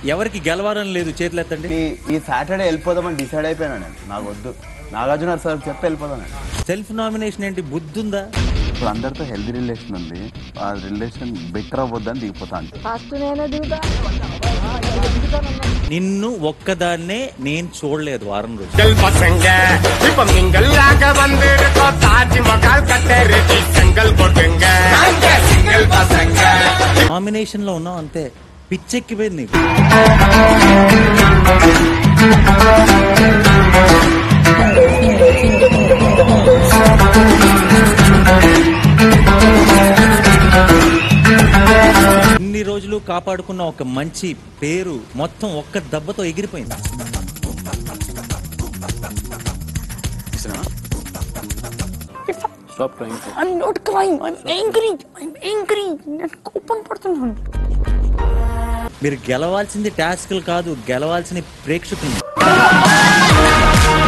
ఎవరికి గెలవాలని లేదు చేతులు ఎత్తండి ఈ- ఈ సాటర్డే వెళ్ళిపోదామని డిసైడ్ అయిపోయాను నేను నాకు వద్దు నాగార్జున సార్ చెప్పి వెళ్ళిపోదాను నేను సెల్ఫ్ నామినేషన్ ఏంటి బుద్ధుందా ఇప్పుడు అందరితో హెల్దీ రిలేషన్ ఉంది ఆ రిలేషన్ బెటర్ అవ్వద్దని దిగిపోతాను ఫస్ట్ నేనే దిగుతా నిన్ను ఒక్కదాన్నే నేను చూడలేదు వారం రోజు செங்கல் பசங்க இப்ப மிங்கல்லாக வந்திருக்கோம் தாஜ்மஹால் கட்டருக்கு செங்கல் போட்டுங்க சிங்கிள் பசங்க నామినేషన్ లో ఉన్నావు అంతే పిచ్చెక్కిపోయింది నీకు ఇన్ని రోజులు కాపాడుకున్న ఒక మంచి పేరు మొత్తం ఒక్క దెబ్బతో ఎగిరిపోయింది stop trying I'm not crying I'm angry I'm angry నేను కోపం పడుతున్నాను మీరు గెలవాల్సింది టాస్క్లు కాదు గెలవాల్సిన ప్రేక్షకులు